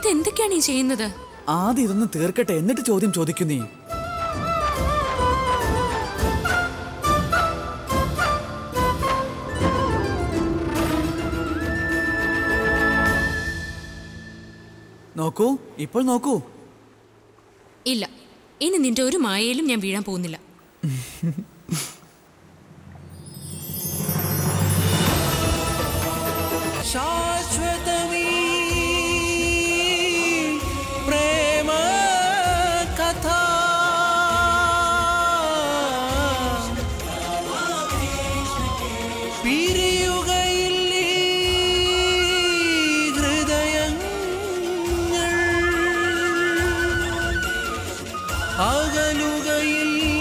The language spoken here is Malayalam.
ഇതെന്തൊക്കെയാണ് ഈ ചെയ്യുന്നത് ആദ്യം ഇതൊന്ന് തീർക്കട്ടെ എന്നിട്ട് ചോദ്യം ചോദിക്കൂ നീ നോക്കൂ ഇപ്പോൾ നോക്കൂ ഇല്ല ഇനി നിന്റെ ഒരു മായയിലും ഞാൻ വീഴാൻ പോകുന്നില്ല శాశ్వతమీ ప్రేమ కథ പിരിയുകയില്ലേ ഹൃദയങ്ങൾ അകലുകയില്ല